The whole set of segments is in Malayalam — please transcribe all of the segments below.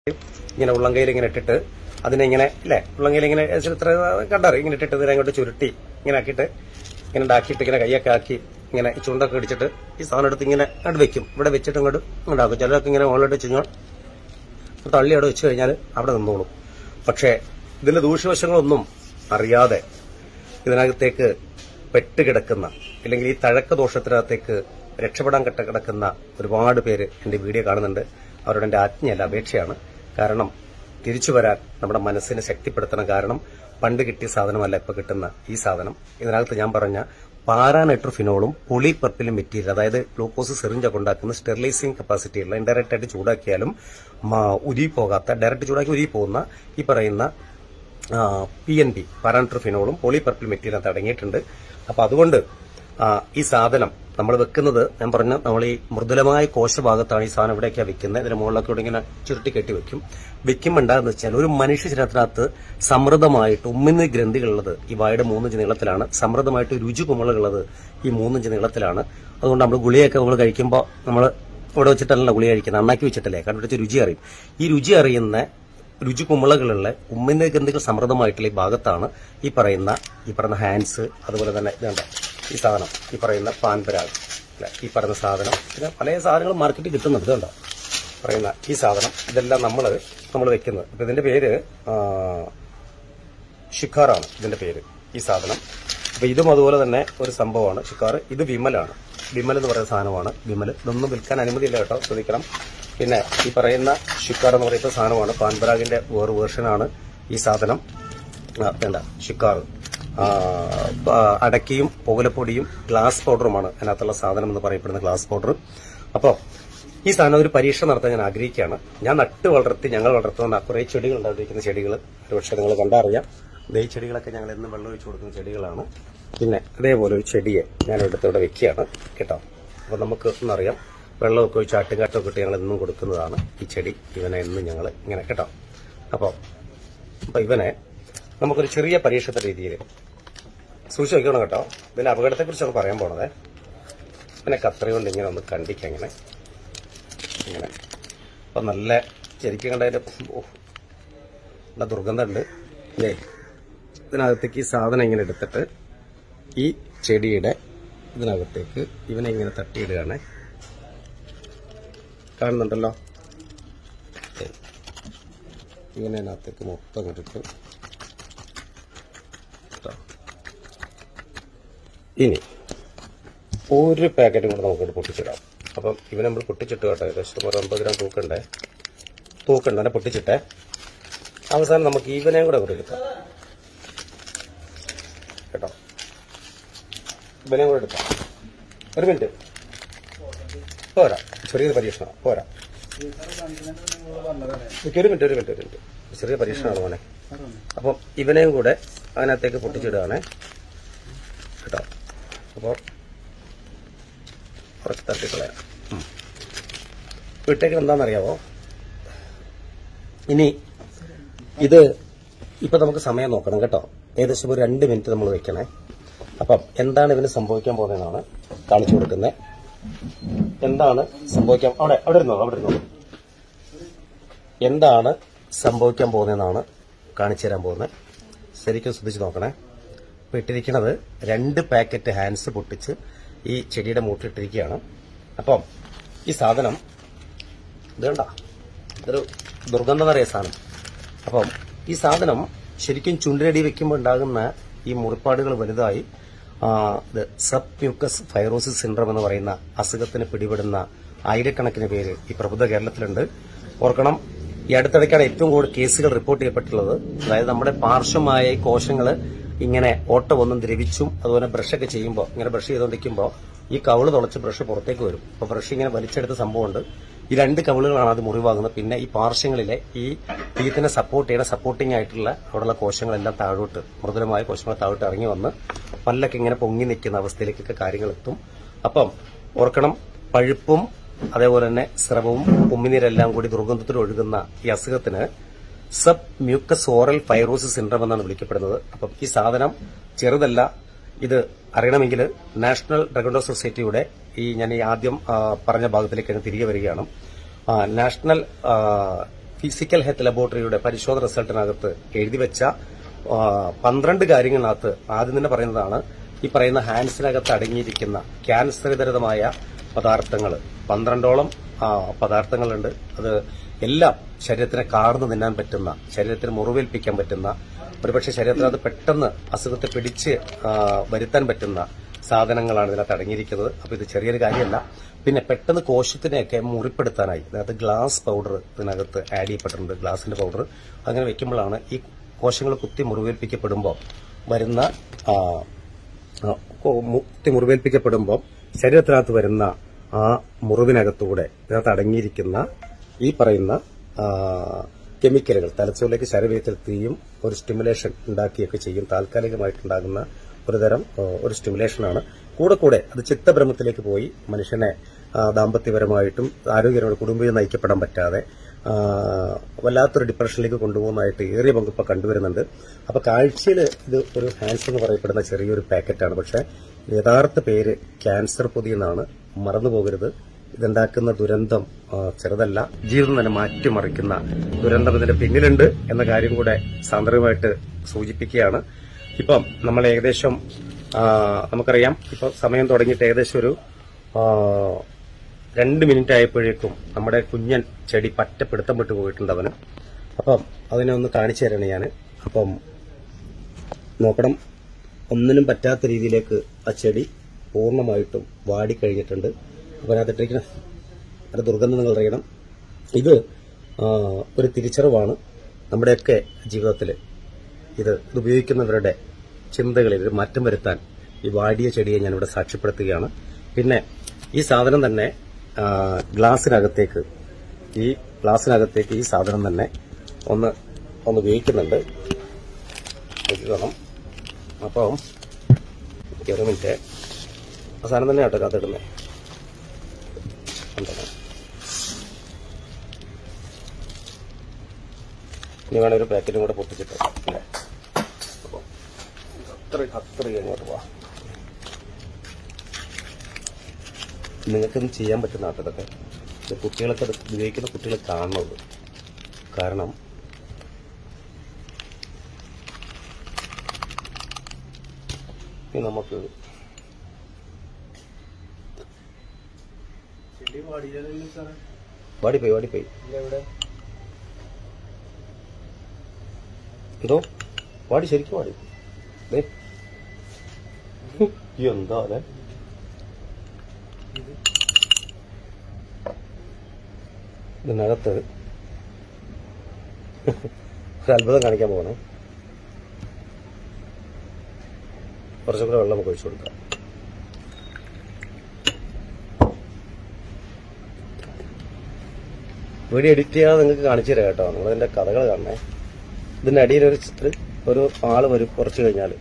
ഇങ്ങനെ ഉള്ളംകൈയിൽ ഇങ്ങനെ ഇട്ടിട്ട് അതിനെ ഇങ്ങനെ ഇല്ലേ ഉള്ളംകൈയിൽ ഇങ്ങനെ ഏകദേശം ഇത്ര കണ്ടറി ഇങ്ങനെ ഇട്ടിട്ട് ഇതിനെ അങ്ങോട്ട് ചുരുട്ടി ഇങ്ങനെ ആക്കിയിട്ട് ഇങ്ങനെ ഉണ്ടാക്കിയിട്ട് ഇങ്ങനെ കൈയൊക്കെ ആക്കി ഇങ്ങനെ ഈ ചുണ്ടൊക്കെ ഇടിച്ചിട്ട് ഈ സാധനം എടുത്ത് ഇങ്ങനെ അങ്ങോട്ട് വെക്കും ഇവിടെ വെച്ചിട്ട് അങ്ങോട്ട് ഉണ്ടാക്കും ചിലരൊക്കെ ഇങ്ങനെ മുകളിലോട്ട് വെച്ച് കഴിഞ്ഞാൽ തള്ളി അവിടെ വെച്ച് കഴിഞ്ഞാൽ അവിടെ നിന്നോളും പക്ഷേ ഇതിന്റെ ദൂഷ്യവശങ്ങളൊന്നും അറിയാതെ ഇതിനകത്തേക്ക് പെട്ടുകിടക്കുന്ന അല്ലെങ്കിൽ ഈ തഴക്ക ദോഷത്തിനകത്തേക്ക് രക്ഷപ്പെടാൻ കെട്ട കിടക്കുന്ന ഒരുപാട് പേര് എന്റെ വീഡിയോ കാണുന്നുണ്ട് അവരുടെ എന്റെ ആജ്ഞയല്ല അപേക്ഷയാണ് കാരണം തിരിച്ചു വരാൻ നമ്മുടെ മനസ്സിനെ ശക്തിപ്പെടുത്തണം കാരണം പണ്ട് കിട്ടിയ സാധനമല്ല ഇപ്പൊ കിട്ടുന്ന ഈ സാധനം ഇതിനകത്ത് ഞാൻ പറഞ്ഞ പാരാനൈട്രോഫിനോളും പോളിപെർപ്പിലും മെറ്റീരിയൽ അതായത് ഗ്ലൂക്കോസ് സിറിഞ്ചൊക്കെ ഉണ്ടാക്കുന്ന സ്റ്റെറിലൈസിംഗ് കപ്പാസിറ്റി ഉള്ള ഇൻഡയറക്റ്റ് ആയിട്ട് ചൂടാക്കിയാലും ഉരി പോകാത്ത ഡയറക്റ്റ് ചൂടാക്കി ഉരി പോകുന്ന ഈ പറയുന്ന പി എൻ ബി പാരാൻട്രോഫിനോളും പോളിപെർപ്പിൾ മെറ്റീരിയൽ അടങ്ങിയിട്ടുണ്ട് അപ്പൊ അതുകൊണ്ട് ആ, ഈ സാധനം നമ്മൾ വെക്കുന്നത് ഞാൻ പറഞ്ഞ നമ്മൾ ഈ മൃദുലമായ കോശഭാഗത്താണ് ഈ സാധനം ഇവിടെയൊക്കെയാണ് വെക്കുന്നത് ഇതിന് മുകളിലൊക്കെ ഇവിടെ ഇങ്ങനെ ചുരുട്ടി കെട്ടി വെക്കും വെക്കുമ്പോൾ ഉണ്ടാകുന്ന വെച്ചാൽ ഒരു മനുഷ്യ ശരീരത്തിനകത്ത് സമൃദ്ധമായിട്ട് ഉമ്മിന്ന് ഗ്രന്ഥികളുള്ളത് ഈ വായുടെ മൂന്നിഞ്ച് നീളത്തിലാണ് സമൃദ്ധമായിട്ട് രുചി കുമളുകളുള്ളത് ഈ മൂന്നിഞ്ച് നീളത്തിലാണ് അതുകൊണ്ട് നമ്മൾ ഗുളിയൊക്കെ നമ്മൾ കഴിക്കുമ്പോൾ നമ്മൾ ഇവിടെ വെച്ചിട്ടല്ല ഗുളിക കഴിക്കുന്നത് അണ്ണാക്കി വെച്ചിട്ടല്ലേ കണ്ടുപിടിച്ച് രുചി അറിയും ഈ രുചി അറിയുന്ന രുചി കുമ്പളകളുള്ള ഉമ്മിന്റെ ഗന്ധികൾ സമൃദ്ധമായിട്ടുള്ള ഈ ഭാഗത്താണ് ഈ പറയുന്ന ഈ പറയുന്ന ഹാൻഡ്സ് അതുപോലെ തന്നെ ഇതുണ്ട് ഈ സാധനം ഈ പറയുന്ന പാൻപരാഗ് അല്ലെ ഈ പറയുന്ന സാധനം പിന്നെ പല സാധനങ്ങളും മാർക്കറ്റിൽ കിട്ടുന്നുണ്ട് ഇതുണ്ടോ പറയുന്ന ഈ സാധനം ഇതെല്ലാം നമ്മൾ നമ്മൾ വെക്കുന്നത് ഇപ്പൊ ഇതിന്റെ പേര് ആ, ഷിക്കാറാണ് ഇതിന്റെ പേര് ഈ സാധനം അപ്പൊ ഇതും അതുപോലെ തന്നെ ഒരു സംഭവമാണ് ഷിക്കാർ ഇത് വിമലാണ് വിമൽ എന്ന് പറയുന്ന സാധനമാണ് വിമൽ ഇതൊന്നും വിൽക്കാൻ അനുമതിയില്ല കേട്ടോ ശ്രദ്ധിക്കണം പിന്നെ ഈ പറയുന്ന ഷിക്കാർ എന്ന് പറയുന്ന സാധനമാണ് പാൻപരാഗിന്റെ വേറെ വേർഷനാണ് ഈ സാധനം ആ, വേണ്ട ഷിക്കാർ ആ, ആ, അടക്കയും പുകലപ്പൊടിയും ഗ്ലാസ് പൗഡറുമാണ് അതിനകത്തുള്ള സാധനം എന്ന് പറയപ്പെടുന്ന ഗ്ലാസ് പൗഡർ അപ്പോൾ ഈ സാധനം ഒരു പരീക്ഷ നടത്താൻ ഞാൻ ആഗ്രഹിക്കുകയാണ് ഞാൻ നട്ട് വളർത്തി ഞങ്ങൾ വളർത്തുന്ന കുറേ ചെടികൾ ഉണ്ടായിരിക്കുന്ന ചെടികൾ ഒരുപക്ഷെ നിങ്ങൾ കണ്ടറിയാം ദേ ഈ ചെടികളൊക്കെ ഞങ്ങൾ എന്നും വെള്ളം ഒഴിച്ചു കൊടുക്കുന്ന ചെടികളാണ് പിന്നെ അതേപോലെ ഒരു ചെടിയെ ഞാൻ എടുത്ത് ഇവിടെ വെക്കുകയാണ് കേട്ടോ അപ്പോൾ നമുക്ക് ഒന്നറിയാം വെള്ളമൊക്കെ ഒഴിച്ച് ആട്ടുകാട്ടൊക്കെ ഇട്ട് ഞങ്ങൾ എന്നും കൊടുക്കുന്നതാണ് ഈ ചെടി ഇവനെ എന്നും ഞങ്ങൾ ഇങ്ങനെ കേട്ടോ അപ്പോൾ അപ്പോൾ ഇവനെ നമുക്കൊരു ചെറിയ പരീക്ഷത്തെ രീതിയിൽ സൂക്ഷിച്ച് വെക്കണം കേട്ടോ ഇതിന്റെ അപകടത്തെക്കുറിച്ചാണ് പറയാൻ പോണത് പിന്നെ കത്രി കൊണ്ട് ഇങ്ങനെ ഒന്ന് കണ്ടിക്കാം ഇങ്ങനെ ഇങ്ങനെ അപ്പൊ നല്ല ശരിക്കും കണ്ടതിന്റെ ഓ, നല്ല ദുർഗന്ധമുണ്ട് ഇല്ലേ ഇതിനകത്തേക്ക് ഈ സാധനം ഇങ്ങനെ എടുത്തിട്ട് ഈ ചെടിയുടെ ഇതിനകത്തേക്ക് ഇവനെ ഇങ്ങനെ തട്ടിയിടുകയാണ് കാണുന്നുണ്ടല്ലോ ദേ. ഇങ്ങനെ അതിനകത്തേക്ക് മൊത്തം ഇട്ടിട്ട് കേട്ടോ ഇനി ഒരു പാക്കറ്റും കൂടെ നമുക്ക് പൊട്ടിച്ചിടാം അപ്പം ഇവനെ നമ്മൾ പൊട്ടിച്ചിട്ട് കേട്ടോ ഏകദേശം ഒരു അമ്പത് ഗ്രാം തൂക്കണ്ടേ തൂക്കണ്ട അതിനെ പൊട്ടിച്ചിട്ടേ അവസാനം നമുക്ക് ഇവനെയും കൂടെ ഇവിടെ എടുക്കാം കേട്ടോ ഇവനെയും കൂടെ എടുക്കാം ഒരു മിനിറ്റ് പോരാ ചെറിയൊരു പരീക്ഷണം പോരാ നിക്ക് ഒരു മിനിറ്റ് ഒരു മിനിറ്റ് ഒരു മിനിറ്റ് ചെറിയ പരീക്ഷണമാണ് മോനെ അപ്പം ഇവനെയും കൂടെ അതിനകത്തേക്ക് പൊട്ടിച്ചിടുകയാണേ കേട്ടോ അപ്പോൾ കുറച്ച് തട്ടിക്കളയാം ഉം. ഇട്ടേക്കുന്നത് എന്താണെന്നറിയാവോ ഇനി ഇത് ഇപ്പൊ നമുക്ക് സമയം നോക്കണം കേട്ടോ ഏകദേശം ഒരു രണ്ട് മിനിറ്റ് നമ്മൾ വെക്കണേ അപ്പം എന്താണ് ഇതിന് സംഭവിക്കാൻ പോകുന്നതെന്നാണ് കാണിച്ചു കൊടുക്കുന്നത് എന്താണ് സംഭവിക്കാൻ അവിടെ അവിടെ ഇരുന്നോ അവിടെ ഇരുന്നോ എന്താണ് സംഭവിക്കാൻ പോകുന്നതെന്നാണ് കാണിച്ചു തരാൻ പോകുന്നത് ശരിക്കും ശ്രദ്ധിച്ച് നോക്കണേ ഇപ്പൊ ഇട്ടിരിക്കുന്നത് രണ്ട് പാക്കറ്റ് ഹാൻഡ്സ് പൊട്ടിച്ച് ഈ ചെടിയുടെ മൂട്ടിട്ടിരിക്കുകയാണ് അപ്പം ഈ സാധനം ഇത് കണ്ട ഇതൊരു ദുർഗന്ധമറിയ സാധനം അപ്പം ഈ സാധനം ശരിക്കും ചുണ്ടിനടി വെക്കുമ്പോൾ ഉണ്ടാകുന്ന ഈ മുറിപ്പാടുകൾ വലുതായി ആ, ഇത് സബ് മ്യൂക്കസ് ഫൈറോസിസ് സിൻഡ്രം എന്ന് പറയുന്ന അസുഖത്തിന് പിടിപെടുന്ന ആയിരക്കണക്കിന് പേര് ഈ പ്രബുദ്ധ കേരളത്തിലുണ്ട് ഓർക്കണം ഈ അടുത്തിടയ്ക്കാണ് ഏറ്റവും കൂടുതൽ കേസുകൾ റിപ്പോർട്ട് ചെയ്യപ്പെട്ടുള്ളത് അതായത് നമ്മുടെ പാർശ്വമായ ഈ കോശങ്ങള് ഇങ്ങനെ ഓട്ടം ഒന്നും ദ്രവിച്ചും അതുപോലെ ബ്രഷൊക്കെ ചെയ്യുമ്പോൾ ഇങ്ങനെ ബ്രഷ് ചെയ്തുകൊണ്ടിരിക്കുമ്പോൾ ഈ കവിള് തുളച്ച് ബ്രഷ് പുറത്തേക്ക് വരും അപ്പൊ ബ്രഷ് ഇങ്ങനെ വലിച്ചെടുത്ത സംഭവമുണ്ട് ഈ രണ്ട് കവിളുകളാണ് അത് മുറിവാകുന്നത് പിന്നെ ഈ പാർശ്വങ്ങളിലെ ഈ ടീത്തിനെ സപ്പോർട്ട് ചെയ്യുന്ന സപ്പോർട്ടിംഗ് ആയിട്ടുള്ള അവിടെയുള്ള കോശങ്ങളെല്ലാം താഴോട്ട് മൃദുലമായ കോശങ്ങൾ താഴോട്ട് ഇറങ്ങി വന്ന് പല്ലൊക്കെ ഇങ്ങനെ പൊങ്ങി നിൽക്കുന്ന അവസ്ഥയിലേക്കൊക്കെ കാര്യങ്ങൾ എത്തും അപ്പം ഓർക്കണം പഴുപ്പും അതേപോലെ തന്നെ സ്രവവും ഉമ്മിനീരെല്ലാം കൂടി ദുർഗന്ധത്തിൽ ഒഴുകുന്ന ഈ അസുഖത്തിന് sub mucous oral fibrosis syndrome എന്നാണ് വിളിക്കപ്പെടുന്നത് അപ്പം ഈ സാധനം ചെറുതല്ല ഇത് അറിയണമെങ്കിൽ നാഷണൽ ഡ്രഗണ്ടോ സൊസൈറ്റിയുടെ ഈ ഞാൻ ഈ ആദ്യം ആ, പറഞ്ഞ ഭാഗത്തിലേക്ക് അങ്ങ് തിരികെ വരികയാണ് ആ, നാഷണൽ ആ, ഫിസിക്കൽ ഹെൽത്ത് ലബോറട്ടറിയുടെ പരിശോധന റിസൾട്ടിനകത്ത് എഴുതി വെച്ച ആ, പന്ത്രണ്ട് കാര്യങ്ങളിനകത്ത് ആദ്യം തന്നെ പറയുന്നതാണ് ഈ പറയുന്ന ഹാൻഡ്സിനകത്ത് അടങ്ങിയിരിക്കുന്ന ക്യാൻസറിതരമായ പദാർത്ഥങ്ങൾ പന്ത്രണ്ടോളം ആ, പദാർത്ഥങ്ങളുണ്ട് അത് എല്ലാം ശരീരത്തിനെ കാർന്നു തിന്നാൻ പറ്റുന്ന ശരീരത്തിന് മുറിവേൽപ്പിക്കാൻ പറ്റുന്ന ഒരുപക്ഷെ ശരീരത്തിനകത്ത് പെട്ടെന്ന് അസുഖത്തെ പിടിച്ച് ആ, വരുത്താൻ പറ്റുന്ന സാധനങ്ങളാണ് ഇതിനകത്ത് അടങ്ങിയിരിക്കുന്നത് അപ്പൊ ഇത് ചെറിയൊരു കാര്യമല്ല പിന്നെ പെട്ടെന്ന് കോശത്തിനെയൊക്കെ മുറിപ്പെടുത്താനായി അതായത് ഗ്ലാസ് പൗഡർ ഇതിനകത്ത് ആഡ് ചെയ്യപ്പെട്ടിട്ടുണ്ട് ഗ്ലാസിന്റെ പൗഡർ അങ്ങനെ വെക്കുമ്പോഴാണ് ഈ കോശങ്ങൾ കുത്തി മുറിവേൽപ്പിക്കപ്പെടുമ്പോൾ വരുന്ന ആ, ആ, കൊ- കുത്തി മുറിവേൽപ്പിക്കപ്പെടുമ്പോൾ ശരീരത്തിനകത്ത് വരുന്ന ആ മുറിവിനകത്തൂടെ ഇതിനകത്ത് അടങ്ങിയിരിക്കുന്ന ഈ പറയുന്ന ആ, കെമിക്കലുകൾ തലച്ചോറിലേക്ക് ശരീരത്തിലെത്തിയും ഒരു സ്റ്റിമുലേഷൻ ഉണ്ടാക്കിയൊക്കെ ചെയ്യും താൽക്കാലികമായിട്ടുണ്ടാകുന്ന ഒരുതരം ആ, ഒരു സ്റ്റിമുലേഷനാണ് കൂടെ കൂടെ അത് ചിത്തഭ്രമത്തിലേക്ക് പോയി മനുഷ്യനെ ആ, ദാമ്പത്യപരമായിട്ടും ആരോഗ്യപരമായി കുടുംബം നയിക്കപ്പെടാൻ പറ്റാതെ ആ, വല്ലാത്തൊരു ഡിപ്രഷനിലേക്ക് കൊണ്ടുപോകുന്നതായിട്ട് ഏറിയ പങ്ക് ഇപ്പൊ കണ്ടുവരുന്നുണ്ട് അപ്പൊ കാഴ്ചയിൽ ഇത് ഒരു ഹാൻസ് എന്ന് പറയപ്പെടുന്ന ചെറിയൊരു പാക്കറ്റാണ് പക്ഷെ യഥാർത്ഥ പേര് ക്യാൻസർ പൊതി എന്നാണ് മറന്നു പോകരുത് ഇതുണ്ടാക്കുന്ന ദുരന്തം ആ, ചെറുതല്ല ജീവിതം തന്നെ മാറ്റിമറിക്കുന്ന ദുരന്തം ഇതിന്റെ പിന്നിലുണ്ട് എന്ന കാര്യം കൂടെ സാന്ദർഭികമായിട്ട് സൂചിപ്പിക്കുകയാണ് ഇപ്പം നമ്മൾ ഏകദേശം ആ, നമുക്കറിയാം ഇപ്പൊ സമയം തുടങ്ങിയിട്ട് ഏകദേശം ഒരു ആ, രണ്ട് മിനിറ്റ് ആയപ്പോഴേക്കും നമ്മുടെ കുഞ്ഞൻ ചെടി പറ്റ പിടുത്തം വിട്ടു പോയിട്ടുണ്ട് അവന് അപ്പം അതിനെ ഒന്ന് കാണിച്ചു തരണം ഞാൻ അപ്പം നോക്കണം ഒന്നിനും പറ്റാത്ത രീതിയിലേക്ക് ആ ചെടി പൂർണ്ണമായിട്ടും വാടിക്കഴിഞ്ഞിട്ടുണ്ട് അപ്പം അതിട്ടിരിക്കുന്ന അതിന്റെ ദുർഗന്ധം നിങ്ങൾ അറിയണം ഇത് ആ, ഒരു തിരിച്ചറിവാണ് നമ്മുടെയൊക്കെ ജീവിതത്തിൽ ഇത് ഇത് ഉപയോഗിക്കുന്നവരുടെ ചിന്തകളിൽ ഒരു മാറ്റം വരുത്താൻ ഈ വാടിയ ചെടിയെ ഞാനിവിടെ സാക്ഷ്യപ്പെടുത്തുകയാണ് പിന്നെ ഈ സാധനം തന്നെ ആ, ഗ്ലാസ്സിനകത്തേക്ക് ഈ ഗ്ലാസ്സിനകത്തേക്ക് ഈ സാധനം തന്നെ ഒന്ന് ഒന്ന് ഉപയോഗിക്കുന്നുണ്ട് നോക്കിക്കോണം അപ്പം എനിക്ക് ഒരു മിനിറ്റ് ആ സാധനം തന്നെ കേട്ടോ കത്തിടുന്നത് ഇനി വേണേ ഒരു പാക്കറ്റും കൂടെ പൊട്ടിച്ചിട്ട് അല്ലേ അപ്പം അത്ര അത്ര അങ്ങോട്ട് പോവാ നിങ്ങൾക്കൊന്നും ചെയ്യാൻ പറ്റുന്ന ആട്ടോ ഇതൊക്കെ ഇത് കുട്ടികളൊക്കെ ഇത് ഉപയോഗിക്കുന്ന കുട്ടികളെ കാണുന്നുള്ളൂ കാരണം ഇനി നമുക്ക് വാടിപ്പോയി വാടിപ്പോയി എന്തോ വാടി ശരിക്കും വാടി ദേ. എന്താ അതെ ഇതിനകത്ത് ഒരു അത്ഭുതം കാണിക്കാൻ പോകണം കുറച്ചും കൂടെ വെള്ളം നമുക്ക് ഒഴിച്ചു കൊടുക്കാം വീഡിയോ എഡിറ്റ് ചെയ്യാതെ നിങ്ങൾക്ക് കാണിച്ചു തരാം കേട്ടോ നിങ്ങൾ ഇതിന്റെ കഥകൾ കാണണേ ഇതിന്റെ അടിയിൽ ഒരു ഒരു- ഒരു ആള് വരും കുറച്ച് കഴിഞ്ഞാൽ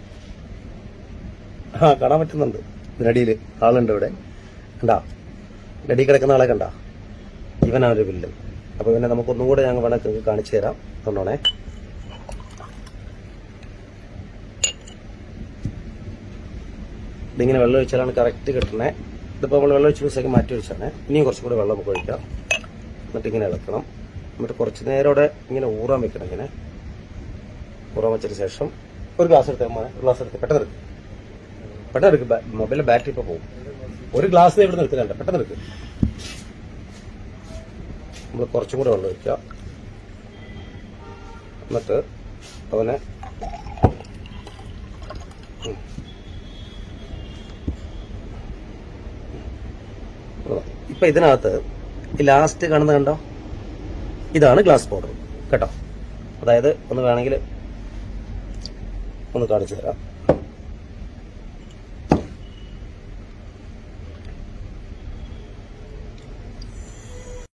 ആ കാണാൻ പറ്റുന്നുണ്ട് ഇതിനടിയിൽ ആളുണ്ട് ഇവിടെ കണ്ടാ ഇതിന്റെ അടിയിൽ കിടക്കുന്ന ആളെ കണ്ടാ ഇവനാണ് ഒരു വില്ലൻ അപ്പൊ പിന്നെ നമുക്ക് ഒന്നും കൂടെ ഞങ്ങൾ വേണമെങ്കിൽ നിങ്ങൾക്ക് കാണിച്ചു തരാം കൊണ്ടോണേ ഇതിങ്ങനെ വെള്ളം ഒഴിച്ചാലാണ് കറക്റ്റ് കിട്ടണേ ഇതിപ്പോൾ നമ്മൾ വെള്ളം ഒഴിച്ച് ദിവസമൊക്കെ മാറ്റി ഒഴിച്ചാണ് ഇനിയും കുറച്ചും കൂടെ വെള്ളം നമുക്ക് ഒഴിക്കാം എന്നിട്ട് ഇങ്ങനെ ഇളക്കണം എന്നിട്ട് കുറച്ച് നേരം അവിടെ ഇങ്ങനെ ഊറാൻ വെക്കണം ഇങ്ങനെ ഊറാൻ വെച്ചതിന് ശേഷം ഒരു ഗ്ലാസ് എടുത്ത് മോനെ ഒരു ഗ്ലാസ് എടുത്ത് പെട്ടെന്ന് എടുക്കും പെട്ടെന്ന് എടുക്കും മൊബൈലിലെ ബാറ്ററി ഇപ്പോൾ പോകും ഒരു ഗ്ലാസ് ഇവിടെ നിർത്തില്ല പെട്ടെന്ന് എടുക്കും നമ്മൾ കുറച്ചും കൂടെ വെള്ളം ഒഴിക്കുക എന്നിട്ട് അവനെ ഉം. ഇപ്പൊ ഇതിനകത്ത് ഈ ലാസ്റ്റ് കാണുന്നത് കണ്ടോ ഇതാണ് ഗ്ലാസ് പൗഡർ കേട്ടോ അതായത് ഒന്ന് വേണമെങ്കിൽ ഒന്ന് കാണിച്ചു തരാം